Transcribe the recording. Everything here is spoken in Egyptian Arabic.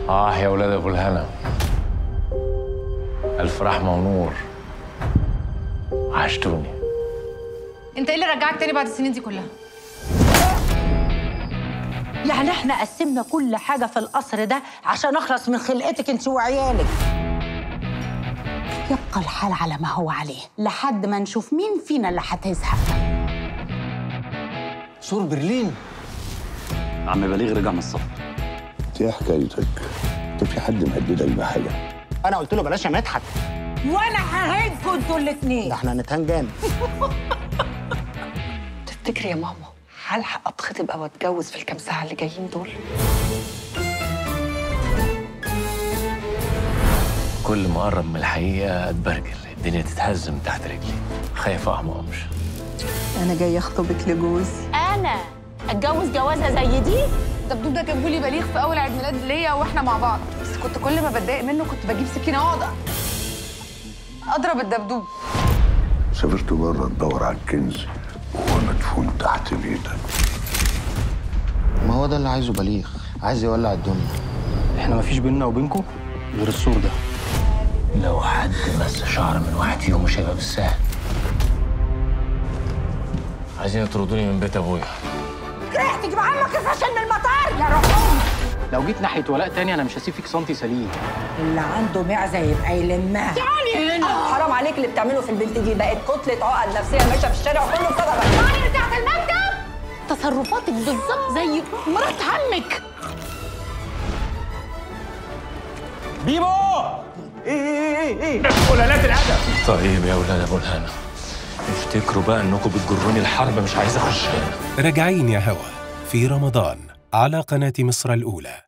آه يا ولاد أبو الهنا ألف رحمة ونور عشتوني انت ايه اللي رجعك تاني بعد السنين دي كلها يعني احنا قسمنا كل حاجة في القصر ده عشان اخلص من خلقتك انت وعيالك يبقى الحال على ما هو عليه لحد ما نشوف مين فينا اللي هتزهق سور برلين عم بليغ رجع من السفر انت ايه حكايتك؟ انت في حد مهددك بحاجه؟ انا قلت له بلاش يا مدحت وانا ههدكوا انتوا الاتنين ده احنا هنتهان جامد تفتكري يا ماما هلحق اتخطب او اتجوز في الكام ساعه اللي جايين دول كل ما أقرب من الحقيقة أتبرجل الدنيا تتهز من تحت رجلي خايف أقع ما أقومش انا جاي اخطبك لجوزي انا اتجوز جوازه زي دي الدبدوب ده جابه لي بليغ في اول عيد ميلاد ليا واحنا مع بعض بس كنت كل ما بتضايق منه كنت بجيب سكينه واقعد اضرب الدبدوب سافرت بره تدور على الكنز وهو مدفون تحت بيتك ما هو ده اللي عايزه بليغ عايز يولع الدنيا احنا مفيش بيننا وبينكم غير السور ده لو حد مس شعر من واحد فيهم مش هيبقى بالسهل عايزين يطردوني من بيت أبويا رايح تجيب عمك الفشل من المطار يا روحهم لو جيت ناحيه ولاء تاني انا مش هسيب فيك سنتي سليم اللي عنده معزه يبقى يلمها تعالي هنا حرام عليك اللي بتعمله في البنت دي بقت كتله عقد نفسيه ماشيه في الشارع كله بسببك تعالي رجعت المكتب تصرفاتك بالظبط زي مرات عمك بيبو ايه ايه ايه ايه طيب يا ولاد أبو الهنا افتكروا بقى إنكم بتجروني الحرب مش عايز أخشها راجعين يا هوا في رمضان على قناة مصر الأولى